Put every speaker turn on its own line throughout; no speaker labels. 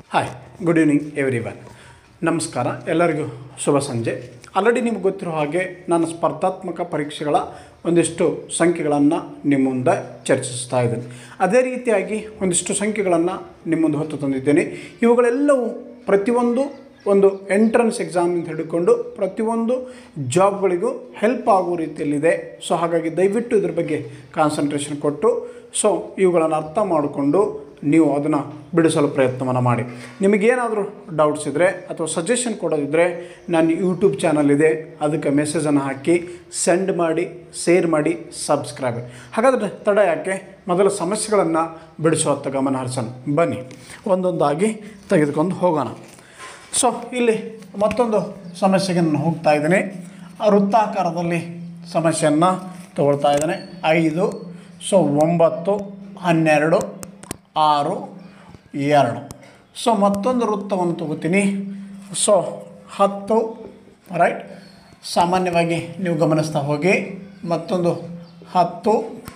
hi good evening every one ನಮಸ್ಕಾರ ಎಲ್ಲರಿಗೂ ಶುಭ ಸಂಜೆ ಆಲ್ರೆಡಿ ನಿಮ್ಗೆ ಗೊತ್ತಿರೋ ಹಾಗೆ ನಾನು ಸ್ಪರ್ಧಾತ್ಮಕ ಪರೀಕ್ಷೆಗಳ ಒಂದಿಷ್ಟು ಸಂಖ್ಯೆಗಳನ್ನು ನಿಮ್ಮ ಮುಂದೆ ಚರ್ಚಿಸ್ತಾ ಇದ್ದೇನೆ ಅದೇ ರೀತಿಯಾಗಿ ಒಂದಿಷ್ಟು ಸಂಖ್ಯೆಗಳನ್ನು ನಿಮ್ಮ ಮುಂದೆ ಹೊತ್ತು ತಂದಿದ್ದೇನೆ ಇವುಗಳೆಲ್ಲವೂ ಪ್ರತಿಯೊಂದು ಒಂದು ಎಂಟ್ರೆನ್ಸ್ ಎಕ್ಸಾಮ್ ಅಂತ ಹಿಡ್ಕೊಂಡು ಪ್ರತಿಯೊಂದು ಜಾಬ್ಗಳಿಗೂ ಹೆಲ್ಪ್ ಆಗುವ ರೀತಿಯಲ್ಲಿದೆ ಸೊ ಹಾಗಾಗಿ ದಯವಿಟ್ಟು ಇದ್ರ ಬಗ್ಗೆ ಕಾನ್ಸಂಟ್ರೇಷನ್ ಕೊಟ್ಟು ಸೊ ಇವುಗಳನ್ನು ಅರ್ಥ ಮಾಡಿಕೊಂಡು ನೀವು ಅದನ್ನು ಬಿಡಿಸಲು ಪ್ರಯತ್ನವನ್ನು ಮಾಡಿ ನಿಮಗೇನಾದರೂ ಡೌಟ್ಸ್ ಇದ್ದರೆ ಅಥವಾ ಸಜೆಷನ್ ಕೊಡೋದಿದ್ದರೆ ನನ್ನ ಯೂಟ್ಯೂಬ್ ಚಾನಲ್ ಇದೆ ಅದಕ್ಕೆ ಮೆಸೇಜನ್ನು ಹಾಕಿ ಸೆಂಡ್ ಮಾಡಿ ಶೇರ್ ಮಾಡಿ ಸಬ್ಸ್ಕ್ರೈಬ್ ಹಾಗಾದರೆ ತಡ ಯಾಕೆ ಮೊದಲ ಸಮಸ್ಯೆಗಳನ್ನು ಬಿಡಿಸುವತ್ತ ಗಮನ ಹರಿಸೋಣ ಬನ್ನಿ ಒಂದೊಂದಾಗಿ ತೆಗೆದುಕೊಂಡು ಹೋಗೋಣ ಸೊ ಇಲ್ಲಿ ಮತ್ತೊಂದು ಸಮಸ್ಯೆಗೆ ನಾನು ಹೋಗ್ತಾ ಇದ್ದೀನಿ ವೃತ್ತಾಕಾರದಲ್ಲಿ ಸಮಸ್ಯೆಯನ್ನು ತಗೊಳ್ತಾ ಇದ್ದೇನೆ ಐದು ಸೊ ಒಂಬತ್ತು ಹನ್ನೆರಡು ಆರು ಎರಡು ಸೊ ಮತ್ತೊಂದು ವೃತ್ತವನ್ನು ತಗೋತೀನಿ ಸೊ ಹತ್ತು ರೈಟ್ ಸಾಮಾನ್ಯವಾಗಿ ನೀವು ಗಮನಿಸ್ತಾ ಹೋಗಿ ಮತ್ತೊಂದು ಹತ್ತು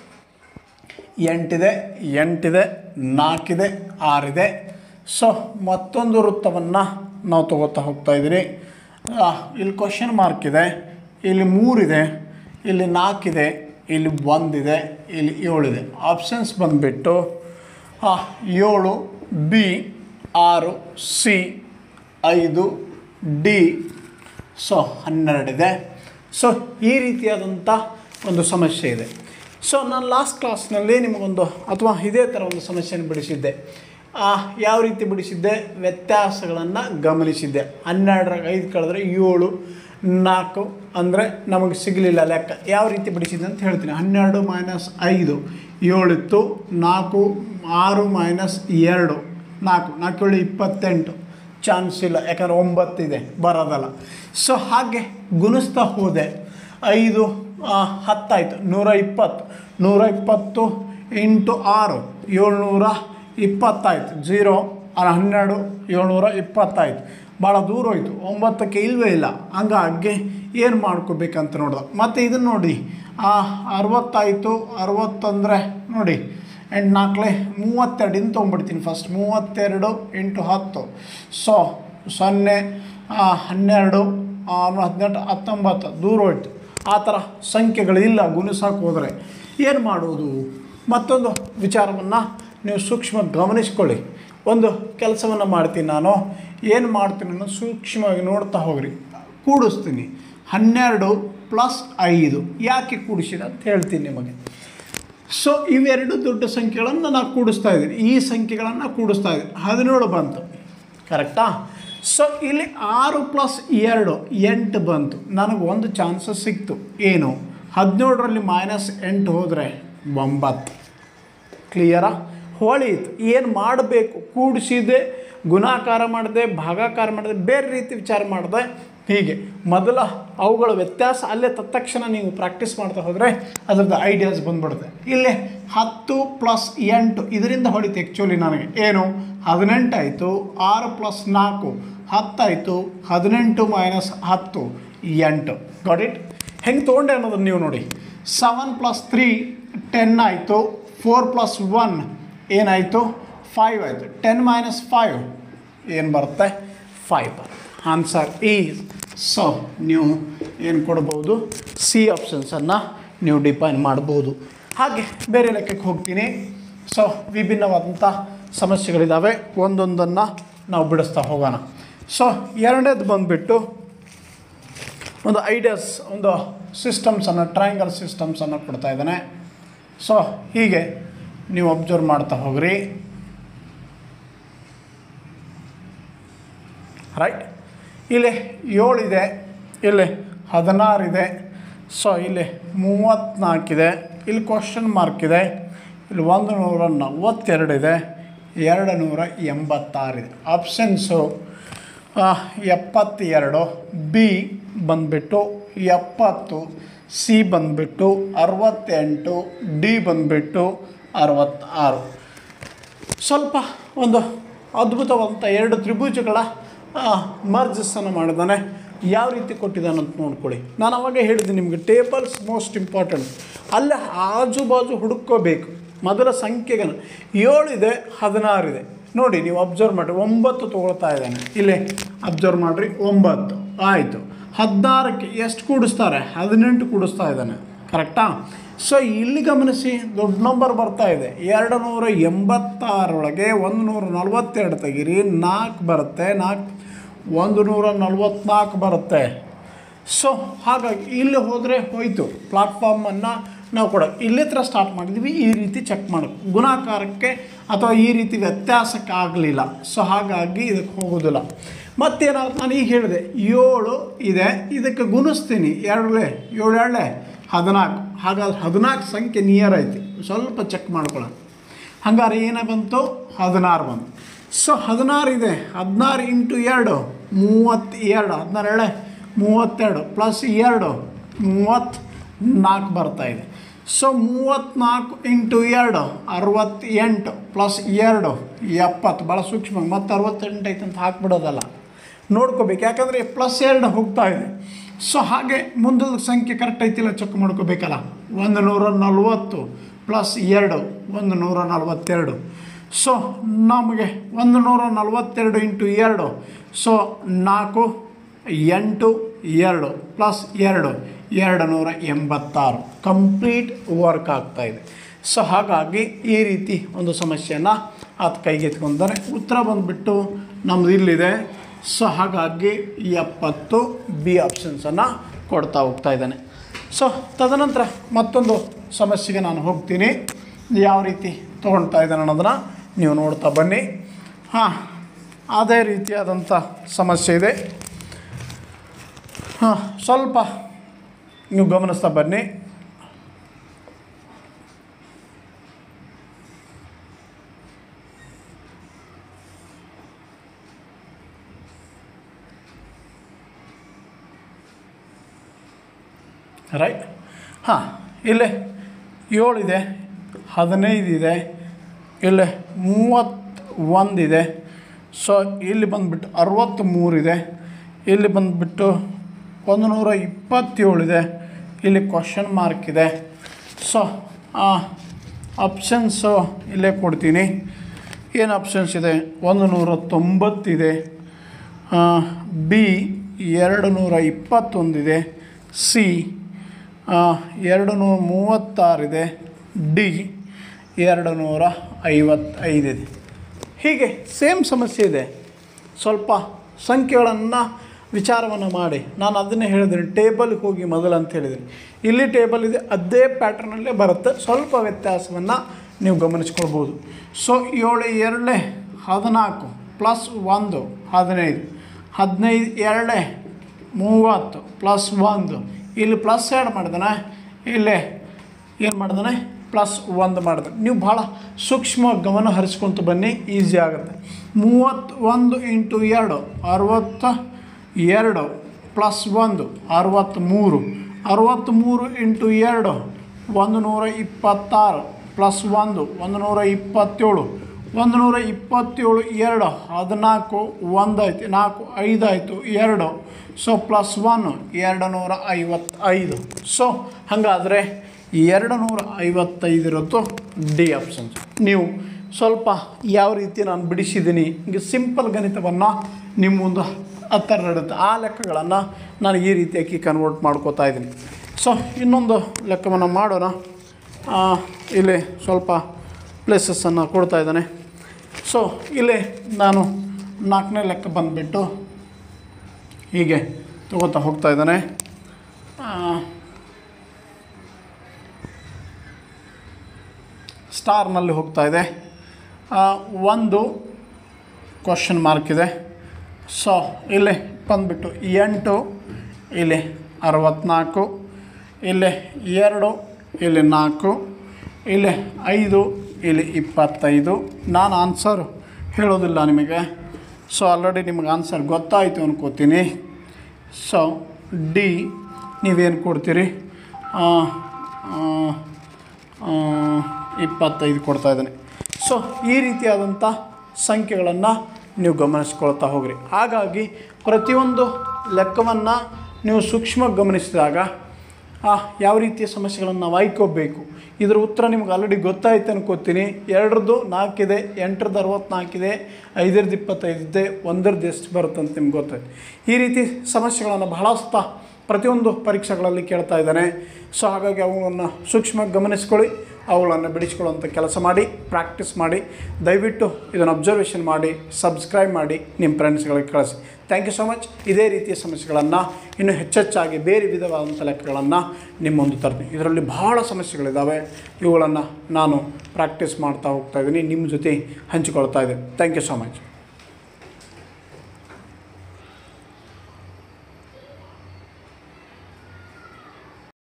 ಎಂಟಿದೆ ಎಂಟಿದೆ ನಾಲ್ಕಿದೆ ಆರಿದೆ ಸೊ ಮತ್ತೊಂದು ವೃತ್ತವನ್ನು ನಾವು ತಗೋತಾ ಹೋಗ್ತಾ ಇದ್ದೀರಿ ಆ, ಇಲ್ಲಿ ಕ್ವಶನ್ ಮಾರ್ಕ್ ಇದೆ ಇಲ್ಲಿ ಮೂರಿದೆ ಇಲ್ಲಿ ನಾಲ್ಕಿದೆ ಇಲ್ಲಿ ಒಂದಿದೆ ಇಲ್ಲಿ ಏಳಿದೆ ಆಪ್ಷನ್ಸ್ ಬಂದುಬಿಟ್ಟು ಏಳು ಬಿ ಆರು ಸಿ ಐದು ಡಿ ಸೊ ಹನ್ನೆರಡಿದೆ ಸೊ ಈ ರೀತಿಯಾದಂಥ ಒಂದು ಸಮಸ್ಯೆ ಇದೆ ಸೊ ನಾನು ಲಾಸ್ಟ್ ಕ್ಲಾಸ್ನಲ್ಲಿ ನಿಮಗೊಂದು ಅಥವಾ ಇದೇ ಥರ ಒಂದು ಸಮಸ್ಯೆಯನ್ನು ಬಿಡಿಸಿದ್ದೆ ಆ, ಯಾವ ರೀತಿ ಬಿಡಿಸಿದ್ದೆ ವ್ಯತ್ಯಾಸಗಳನ್ನು ಗಮನಿಸಿದ್ದೆ ಹನ್ನೆರಡರಾಗ ಐದು ಕಳೆದ್ರೆ ಏಳು ನಾಲ್ಕು ಅಂದರೆ ನಮಗೆ ಸಿಗಲಿಲ್ಲ ಲೆಕ್ಕ ಯಾವ ರೀತಿ ಬಿಡಿಸಿದ್ದೆ ಅಂತ ಹೇಳ್ತೀನಿ ಹನ್ನೆರಡು ಮೈನಸ್ ಐದು ಏಳಿತ್ತು ನಾಲ್ಕು ಆರು ಮೈನಸ್ ಎರಡು ನಾಲ್ಕು ನಾಲ್ಕು ಏಳು ಇಪ್ಪತ್ತೆಂಟು ಚಾನ್ಸ್ ಇಲ್ಲ ಯಾಕಂದ್ರೆ ಒಂಬತ್ತಿದೆ ಬರೋದಲ್ಲ ಸೊ ಹಾಗೆ ಗುಣಿಸ್ತಾ ಹೋದೆ ಐದು ಆ, ಹತ್ತಾಯಿತು ನೂರ ಇಪ್ಪತ್ತು ನೂರ ಇಪ್ಪತ್ತು ಇಂಟು ಆರು ಏಳ್ನೂರ ಇಪ್ಪತ್ತಾಯಿತು ಜೀರೋ ಆ, ಹನ್ನೆರಡು ಏಳ್ನೂರ ಇಪ್ಪತ್ತಾಯಿತು ಭಾಳ ದೂರ ಹೋಯ್ತು ಒಂಬತ್ತಕ್ಕೆ ಇಲ್ವೇ ಇಲ್ಲ ಹಂಗಾಗಿ ಏನು ಮಾಡ್ಕೋಬೇಕಂತ ನೋಡ್ದೆ ಮತ್ತು ಇದನ್ನು ನೋಡಿ ಆ, ಅರವತ್ತಾಯಿತು ಅರವತ್ತಂದರೆ ನೋಡಿ ಎಂಟು ನಾಲ್ಕಲೆ ಮೂವತ್ತೆರಡು ಇನ್ನು ತೊಗೊಂಬಿಡ್ತೀನಿ ಫಸ್ಟ್ ಮೂವತ್ತೆರಡು ಇಂಟು ಹತ್ತು ಸೊ ಸೊನ್ನೆ ಆ, ಹನ್ನೆರಡು ಆರು ಹದಿನೆಂಟು ಹತ್ತೊಂಬತ್ತು ದೂರ ಹೋಯ್ತು ಆ ಥರ ಸಂಖ್ಯೆಗಳಿಲ್ಲ ಗುಣಿಸೋಕೆ ಹೋದರೆ ಏನು ಮಾಡುವುದು ಮತ್ತೊಂದು ವಿಚಾರವನ್ನು ನೀವು ಸೂಕ್ಷ್ಮ ಗಮನಿಸ್ಕೊಳ್ಳಿ ಒಂದು ಕೆಲಸವನ್ನು ಮಾಡ್ತೀನಿ ನಾನು ಏನು ಮಾಡ್ತೀನಿ ನಾನು ಸೂಕ್ಷ್ಮವಾಗಿ ನೋಡ್ತಾ ಹೋಗ್ರಿ ಕೂಡಿಸ್ತೀನಿ ಹನ್ನೆರಡು ಪ್ಲಸ್ ಐದು ಯಾಕೆ ಕೂಡಿಸಿದೆ ಅಂತ ಹೇಳ್ತೀನಿ ನಿಮಗೆ ಸೊ ಇವೆರಡು ದೊಡ್ಡ ಸಂಖ್ಯೆಗಳನ್ನು ನಾನು ಕೂಡಿಸ್ತಾ ಇದ್ದೀನಿ ಈ ಸಂಖ್ಯೆಗಳನ್ನು ಕೂಡಿಸ್ತಾ ಇದ್ದೀನಿ ಹದಿನೇಳು ಬಂತು ಕರೆಕ್ಟಾ ಸೊ ಇಲ್ಲಿ ಆರು ಪ್ಲಸ್ ಎರಡು ಎಂಟು ಬಂತು ನನಗೆ ಒಂದು ಚಾನ್ಸಸ್ ಸಿಕ್ತು ಏನು ಹದಿನೇಳರಲ್ಲಿ ಮೈನಸ್ ಎಂಟು ಹೋದರೆ ಒಂಬತ್ತು ಕ್ಲಿಯರಾ ಹೊಳೀತು ಏನು ಮಾಡಬೇಕು ಕೂಡಿಸಿದೆ ಗುಣಾಕಾರ ಮಾಡಿದೆ ಭಾಗಾಕಾರ ಮಾಡಿದೆ ಬೇರೆ ರೀತಿ ವಿಚಾರ ಮಾಡಿದೆ ಹೀಗೆ ಮೊದಲ ಅವುಗಳ ವ್ಯತ್ಯಾಸ ಅಲ್ಲೇ ತತ್ಕ್ಷಣ ನೀವು ಪ್ರಾಕ್ಟೀಸ್ ಮಾಡ್ತಾ ಹೋದರೆ ಅದ್ರದ್ದು ಐಡಿಯಾಸ್ ಬಂದ್ಬಿಡುತ್ತೆ ಇಲ್ಲಿ ಹತ್ತು ಪ್ಲಸ್ ಎಂಟು ಇದರಿಂದ ಹೊಳಿತು ಆ್ಯಕ್ಚುಲಿ ನನಗೆ ಏನು ಹದಿನೆಂಟು ಆಯಿತು ಆರು ಪ್ಲಸ್ ನಾಲ್ಕು ಹತ್ತಾಯಿತು ಹದಿನೆಂಟು ಮೈನಸ್ ಹತ್ತು ಎಂಟು ಗಾಟ್ ಇಟ್ ಹೆಂಗೆ ತೊಗೊಂಡೆ ಅನ್ನೋದನ್ನು ನೀವು ನೋಡಿ ಸೆವೆನ್ ಪ್ಲಸ್ ತ್ರೀ ಟೆನ್ ಆಯಿತು ಫೋರ್ ಪ್ಲಸ್ ಒನ್ ಏನಾಯಿತು ಫೈವ್ ಆಯಿತು ಟೆನ್ ಮೈನಸ್ ಫೈವ್ ಏನು ಬರುತ್ತೆ ಫೈವ್ ಬರುತ್ತೆ ಆನ್ಸರ್ ಈಸ್ ಸೊ ನೀವು ಏನು ಕೊಡ್ಬೋದು ಸಿ ಆಪ್ಷನ್ಸನ್ನು ನೀವು ಡಿಫೈನ್ ಮಾಡ್ಬೋದು ಹಾಗೆ ಬೇರೆ ಲೆಕ್ಕಕ್ಕೆ ಹೋಗ್ತೀನಿ ಸೊ ವಿಭಿನ್ನವಾದಂಥ ಸಮಸ್ಯೆಗಳಿದ್ದಾವೆ ಒಂದೊಂದನ್ನು ನಾವು ಬಿಡಿಸ್ತಾ ಹೋಗೋಣ ಸೊ ಎರಡನೇದು ಬಂದುಬಿಟ್ಟು ಒಂದು ಐಡಿಯಾಸ್ ಒಂದು ಸಿಸ್ಟಮ್ಸನ್ನು ಟ್ರಯಾಂಗಲ್ ಸಿಸ್ಟಮ್ಸನ್ನು ಕೊಡ್ತಾ ಇದ್ದಾನೆ ಸೊ ಹೀಗೆ ನೀವು ಅಬ್ಸರ್ವ್ ಮಾಡ್ತಾ ಹೋಗ್ರಿ ರೈಟ್ ಇಲ್ಲಿ ಏಳಿದೆ ಇಲ್ಲಿ ಹದಿನಾರಿದೆ ಸೊ ಇಲ್ಲಿ ಮೂವತ್ತ್ನಾಲ್ಕಿದೆ ಇಲ್ಲಿ ಕ್ವಶನ್ ಮಾರ್ಕ್ ಇದೆ ಇಲ್ಲಿ ಒಂದು ನೂರ ನಲ್ವತ್ತೆರಡಿದೆ ಎರಡು ನೂರ ಎಂಬತ್ತಾರಿದೆ ಆಪ್ಷನ್ಸು ಎಪ್ಪತ್ತೆರಡು ಬಿ ಬಂದುಬಿಟ್ಟು ಎಪ್ಪತ್ತು ಸಿ ಬಂದುಬಿಟ್ಟು ಅರವತ್ತೆಂಟು ಡಿ ಬಂದುಬಿಟ್ಟು ಅರವತ್ತಾರು ಸ್ವಲ್ಪ ಒಂದು ಅದ್ಭುತವಾದಂಥ ಎರಡು ತ್ರಿಭುಜಗಳ ಮರ್ಜಸ್ಸನ್ನು ಮಾಡಿದ್ದಾನೆ ಯಾವ ರೀತಿ ಕೊಟ್ಟಿದ್ದಾನೆ ಅಂತ ನೋಡ್ಕೊಳ್ಳಿ ನಾನು ಅವಾಗ ಹೇಳಿದೆ ನಿಮಗೆ ಟೇಬಲ್ಸ್ ಮೋಸ್ಟ್ ಇಂಪಾರ್ಟೆಂಟ್ ಅಲ್ಲೇ ಆಜು ಬಾಜು ಹುಡುಕೋಬೇಕು ಮೊದಲ ಸಂಖ್ಯೆಗನ ಏಳಿದೆ ಹದಿನಾರಿದೆ ನೋಡಿ ನೀವು ಅಬ್ಸರ್ವ್ ಮಾಡಿರಿ ಒಂಬತ್ತು ತೊಗೊಳ್ತಾ ಇದ್ದಾನೆ ಇಲ್ಲಿ ಅಬ್ಸರ್ವ್ ಮಾಡಿರಿ ಒಂಬತ್ತು ಆಯಿತು ಹದಿನಾರಕ್ಕೆ ಎಷ್ಟು ಕೂಡಿಸ್ತಾರೆ ಹದಿನೆಂಟು ಕೂಡಿಸ್ತಾ ಇದ್ದಾನೆ ಕರೆಕ್ಟಾ ಸೊ ಇಲ್ಲಿ ಗಮನಿಸಿ ದೊಡ್ಡ ನಂಬರ್ ಬರ್ತಾ ಇದೆ ಎರಡು ನೂರ ಎಂಬತ್ತಾರೊಳಗೆ ಒಂದು ನೂರ ನಲ್ವತ್ತೆರಡು ತೆಗೀರಿ ನಾಲ್ಕು ಬರುತ್ತೆ ನಾಲ್ಕು ಒಂದು ನೂರ ನಲ್ವತ್ನಾಲ್ಕು ಬರುತ್ತೆ ಸೊ ಹಾಗಾಗಿ ಇಲ್ಲಿ ಹೋದರೆ ಹೋಯಿತು ಪ್ಲಾಟ್ಫಾರ್ಮನ್ನು ನಾವು ಕೂಡ ಇಲ್ಲಿ ಹತ್ರ ಸ್ಟಾರ್ಟ್ ಮಾಡಿದ್ವಿ ಈ ರೀತಿ ಚೆಕ್ ಮಾಡಬೇಕು ಗುಣಾಕಾರಕ್ಕೆ ಅಥವಾ ಈ ರೀತಿ ವ್ಯತ್ಯಾಸಕ್ಕೆ ಆಗಲಿಲ್ಲ ಸೊ ಹಾಗಾಗಿ ಇದಕ್ಕೆ ಹೋಗೋದಿಲ್ಲ ಮತ್ತೇನಾದ್ರು ನಾನು ಈಗ ಹೇಳಿದೆ ಏಳು ಇದೆ ಇದಕ್ಕೆ ಗುಣಿಸ್ತೀನಿ ಎರಡಲೇ ಏಳು ಎರಡಲೇ ಹದಿನಾಲ್ಕು ಹಾಗಾದ್ರೆ ಹದಿನಾಲ್ಕು ಸಂಖ್ಯೆ ನಿಯರ್ ಐತಿ ಸ್ವಲ್ಪ ಚೆಕ್ ಮಾಡ್ಕೊಳ್ಳೋಣ ಹಂಗಾರೆ ಏನೇ ಬಂತು ಹದಿನಾರು ಬಂತು ಸೊ ಹದಿನಾರು ಇದೆ ಹದಿನಾರು ಇಂಟು ಎರಡು ಮೂವತ್ತೆರಡು ಹದಿನಾರು ಎರಡೇ ಮೂವತ್ತೆರಡು ಪ್ಲಸ್ ಎರಡು ಮೂವತ್ತ್ನಾಲ್ಕು ಬರ್ತಾ ಇದೆ ಸೊ ಮೂವತ್ತ್ನಾಲ್ಕು ಇಂಟು ಎರಡು ಅರವತ್ತೆಂಟು ಪ್ಲಸ್ ಎರಡು ಎಪ್ಪತ್ತು ಭಾಳ ಸೂಕ್ಷ್ಮ ಮತ್ತು ಅರವತ್ತೆಂಟು ಐತೆ ಅಂತ ಹಾಕ್ಬಿಡೋದಲ್ಲ ನೋಡ್ಕೋಬೇಕು ಯಾಕಂದರೆ ಪ್ಲಸ್ ಎರಡು ಹೋಗ್ತಾ ಇದೆ ಸೊ ಹಾಗೆ ಮುಂದದ ಸಂಖ್ಯೆ ಕರೆಕ್ಟ್ ಐತಿಲ್ಲ ಚೆಕ್ ಮಾಡ್ಕೋಬೇಕಲ್ಲ ಒಂದು ನೂರ ನಲ್ವತ್ತು ಪ್ಲಸ್ ಎರಡು ಒಂದು ನೂರ ನಲ್ವತ್ತೆರಡು ಸೊ ನಮಗೆ ಒಂದು ನೂರ ನಲ್ವತ್ತೆರಡು ಇಂಟು ಎರಡು ಸೊ ನಾಲ್ಕು ಎಂಟು ಎರಡು ಪ್ಲಸ್ ಎರಡು ಎರಡು ನೂರ ಎಂಬತ್ತಾರು ಕಂಪ್ಲೀಟ್ ವರ್ಕ್ ಆಗ್ತಾಯಿದೆ ಸೊ ಹಾಗಾಗಿ ಈ ರೀತಿ ಒಂದು ಸಮಸ್ಯೆಯನ್ನು ಆತ ಕೈಗೆತ್ಕೊಂಡಾರೆ ಉತ್ತರ ಬಂದುಬಿಟ್ಟು ನಮ್ಮದು ಇಲ್ಲಿದೆ ಸೊ ಹಾಗಾಗಿ ಎಪ್ಪತ್ತು ಬಿ ಆಪ್ಷನ್ಸನ್ನು ಕೊಡ್ತಾ ಹೋಗ್ತಾ ಇದ್ದಾನೆ ಸೊ ತದನಂತರ ಮತ್ತೊಂದು ಸಮಸ್ಯೆಗೆ ನಾನು ಹೋಗ್ತೀನಿ ಯಾವ ರೀತಿ ತೊಗೊಳ್ತಾ ಇದ್ದಾನೆ ಅನ್ನೋದನ್ನು ನೀವು ನೋಡ್ತಾ ಬನ್ನಿ ಹಾಂ ಅದೇ ರೀತಿಯಾದಂಥ ಸಮಸ್ಯೆ ಇದೆ ಹಾಂ ಸ್ವಲ್ಪ ನೀವು ಗಮನಿಸ್ತಾ ಬನ್ನಿ ರೈಟ್ ಹಾಂ ಇಲ್ಲೇ ಏಳಿದೆ ಹದಿನೈದು ಇದೆ ಇಲ್ಲೇ ಮೂವತ್ತೊಂದಿದೆ ಸೊ ಇಲ್ಲಿ ಬಂದುಬಿಟ್ಟು ಅರವತ್ತ್ಮೂರಿದೆ ಇಲ್ಲಿ ಬಂದುಬಿಟ್ಟು ಒಂದು ನೂರ ಇಪ್ಪತ್ತೇಳಿದೆ ಇಲ್ಲಿ ಕ್ವಶನ್ ಮಾರ್ಕ್ ಇದೆ ಸೊ ಆಪ್ಷನ್ಸು ಇಲ್ಲೇ ಕೊಡ್ತೀನಿ ಏನು ಆಪ್ಷನ್ಸ್ ಇದೆ ಒಂದು ನೂರ ತೊಂಬತ್ತಿದೆ ಬಿ ಎರಡು ನೂರ ಇಪ್ಪತ್ತೊಂದಿದೆ ಸಿ ಎರಡು ನೂರ ಮೂವತ್ತಾರಿದೆ ಡಿ ಎರಡು ನೂರ ಐವತ್ತೈದಿದೆ ಹೀಗೆ ಸೇಮ್ ಸಮಸ್ಯೆ ಇದೆ ಸ್ವಲ್ಪ ಸಂಖ್ಯೆಗಳನ್ನು ವಿಚಾರವನ್ನು ಮಾಡಿ ನಾನು ಅದನ್ನೇ ಹೇಳಿದ್ದೀನಿ ಟೇಬಲ್ಗೆ ಹೋಗಿ ಮೊದಲು ಅಂತ ಹೇಳಿದ್ದೀನಿ ಇಲ್ಲಿ ಟೇಬಲ್ ಇದೆ ಅದೇ ಪ್ಯಾಟ್ರನಲ್ಲೇ ಬರುತ್ತೆ ಸ್ವಲ್ಪ ವ್ಯತ್ಯಾಸವನ್ನು ನೀವು ಗಮನಿಸ್ಕೊಳ್ಬೋದು ಸೊ ಏಳು ಎರಡೇ ಹದಿನಾಲ್ಕು ಪ್ಲಸ್ ಒಂದು ಹದಿನೈದು ಹದಿನೈದು ಎರಡೇ ಮೂವತ್ತು ಪ್ಲಸ್ ಒಂದು ಇಲ್ಲಿ ಪ್ಲಸ್ ಎರಡು ಮಾಡಿದಾನೆ ಇಲ್ಲೇ ಏನು ಮಾಡಿದಾನೆ ಪ್ಲಸ್ ಒಂದು ಮಾಡಿದೆ ನೀವು ಭಾಳ ಸೂಕ್ಷ್ಮ ಗಮನ ಹರಿಸ್ಕೊಂತ ಬನ್ನಿ ಈಸಿ ಆಗುತ್ತೆ ಮೂವತ್ತೊಂದು ಇಂಟು ಎರಡು ಅರವತ್ತ ಎರಡು ಪ್ಲಸ್ ಒಂದು ಅರವತ್ತ್ಮೂರು ಅರವತ್ತ್ಮೂರು ಇಂಟು ಎರಡು ಒಂದು ನೂರ ಇಪ್ಪತ್ತಾರು ಪ್ಲಸ್ ಒಂದು ಒಂದು ನೂರ ಇಪ್ಪತ್ತೇಳು ಒಂದು ನೂರ ಇಪ್ಪತ್ತೇಳು ಎರಡು ಹದಿನಾಲ್ಕು ಒಂದು ಆಯ್ತು ನಾಲ್ಕು ಐದು ಆಯಿತು ಎರಡು ಸೊ ಪ್ಲಸ್ ಒನ್ ಎರಡು ನೂರ ಐವತ್ತೈದು ಸೊ ಹಾಗಾದರೆ ಎರಡು ನೂರ ಐವತ್ತೈದಿರತ್ತು ಡಿ ಆಪ್ಷನ್ಸ್ ನೀವು ಸ್ವಲ್ಪ ಯಾವ ರೀತಿ ನಾನು ಬಿಡಿಸಿದ್ದೀನಿ ಹಿಂಗೆ ಸಿಂಪಲ್ ಗಣಿತವನ್ನು ನಿಮ್ಮ ಮುಂದೆ ಹತ್ತರ ನಡುತ್ತೆ ಆ ಲೆಕ್ಕಗಳನ್ನು ನಾನು ಈ ರೀತಿಯಾಗಿ ಕನ್ವರ್ಟ್ ಮಾಡ್ಕೋತಾ ಇದ್ದೀನಿ ಸೊ ಇನ್ನೊಂದು ಲೆಕ್ಕವನ್ನು ಮಾಡೋಣ ಆ, ಇಲ್ಲಿ ಸ್ವಲ್ಪ ಪ್ಲೇಸಸ್ಸನ್ನು ಕೊಡ್ತಾ ಇದ್ದಾನೆ ಸೊ ಇಲ್ಲಿ ನಾನು ನಾಲ್ಕನೇ ಲೆಕ್ಕ ಬಂದುಬಿಟ್ಟು ಹೀಗೆ ತಗೋತಾ ಹೋಗ್ತಾ ಇದ್ದಾನೆ ಆ, ಸ್ಟಾರ್ನಲ್ಲಿ ಹೋಗ್ತಾ ಇದೆ ಆ, ಒಂದು ಕ್ವಶನ್ ಮಾರ್ಕ್ ಇದೆ ಸೊ ಇಲ್ಲಿ ಬಂದುಬಿಟ್ಟು ಎಂಟು ಇಲ್ಲಿ ಅರವತ್ತ್ನಾಲ್ಕು ಇಲ್ಲಿ ಎರಡು ಇಲ್ಲಿ ನಾಲ್ಕು ಇಲ್ಲಿ ಐದು ಇಲ್ಲಿ ಇಪ್ಪತ್ತೈದು ನಾನು ಆನ್ಸರ್ ಹೇಳೋದಿಲ್ಲ ನಿಮಗೆ ಸೊ ಆಲ್ರೆಡಿ ನಿಮಗೆ ಆನ್ಸರ್ ಗೊತ್ತಾಯಿತು ಅನ್ಕೋತೀನಿ ಸೊ ಡಿ ನೀವೇನು ಕೊಡ್ತೀರಿ ಆ, ಆ, ಆ, ಇಪ್ಪತ್ತೈದು ಕೊಡ್ತಾ ಇದ್ದಾನೆ ಸೊ ಈ ರೀತಿಯಾದಂಥ ಸಂಖ್ಯೆಗಳನ್ನು ನೀವು ಗಮನಿಸ್ಕೊಳ್ತಾ ಹೋಗ್ರಿ ಹಾಗಾಗಿ ಪ್ರತಿಯೊಂದು ಲೆಕ್ಕವನ್ನು ನೀವು ಸೂಕ್ಷ್ಮ ಗಮನಿಸಿದಾಗ ಆ, ಯಾವ ರೀತಿಯ ಸಮಸ್ಯೆಗಳನ್ನು ನಾವು ಆಯ್ಕೋಬೇಕು ಇದರ ಉತ್ತರ ನಿಮ್ಗೆ ಆಲ್ರೆಡಿ ಗೊತ್ತಾಯ್ತು ಅನ್ಕೋತೀನಿ ಎರಡರದ್ದು ನಾಲ್ಕಿದೆ ಎಂಟರದ್ದು ಅರವತ್ನಾಲ್ಕಿದೆ ಐದರದ್ದು ಇಪ್ಪತ್ತೈದಿದೆ ಒಂದರದ್ದು ಎಷ್ಟು ಬರುತ್ತೆ ಅಂತ ನಿಮ್ಗೆ ಗೊತ್ತಾಯ್ತು ಈ ರೀತಿ ಸಮಸ್ಯೆಗಳನ್ನು ಬಹಳ ಸತ ಪ್ರತಿಯೊಂದು ಪರೀಕ್ಷೆಗಳಲ್ಲಿ ಕೇಳ್ತಾ ಇದ್ದಾನೆ ಸೊ ಹಾಗಾಗಿ ಅವುಗಳನ್ನು ಸೂಕ್ಷ್ಮವಾಗಿ ಗಮನಿಸ್ಕೊಳ್ಳಿ ಅವುಗಳನ್ನು ಬಿಡಿಸ್ಕೊಳ್ಳುವಂಥ ಕೆಲಸ ಮಾಡಿ ಪ್ರಾಕ್ಟೀಸ್ ಮಾಡಿ ದಯವಿಟ್ಟು ಇದನ್ನು ಅಬ್ಸರ್ವೇಷನ್ ಮಾಡಿ ಸಬ್ಸ್ಕ್ರೈಬ್ ಮಾಡಿ ನಿಮ್ಮ ಫ್ರೆಂಡ್ಸ್ಗಳಿಗೆ ಕಳಿಸಿ ಥ್ಯಾಂಕ್ ಯು ಸೊ ಮಚ್ ಇದೇ ರೀತಿಯ ಸಮಸ್ಯೆಗಳನ್ನು ಇನ್ನೂ ಹೆಚ್ಚೆಚ್ಚಾಗಿ ಬೇರೆ ವಿಧವಾದಂಥ ಲೆಕ್ಕಗಳನ್ನು ನಿಮ್ಮ ಮುಂದೆ ತರ್ತೀನಿ ಇದರಲ್ಲಿ ಬಹಳ ಸಮಸ್ಯೆಗಳಿದ್ದಾವೆ ಇವುಗಳನ್ನು ನಾನು ಪ್ರಾಕ್ಟೀಸ್ ಮಾಡ್ತಾ ಹೋಗ್ತಾ ಇದ್ದೀನಿ ನಿಮ್ಮ ಜೊತೆ ಹಂಚಿಕೊಳ್ತಾ ಇದ್ದೀನಿ ಥ್ಯಾಂಕ್ ಯು ಸೊ ಮಚ್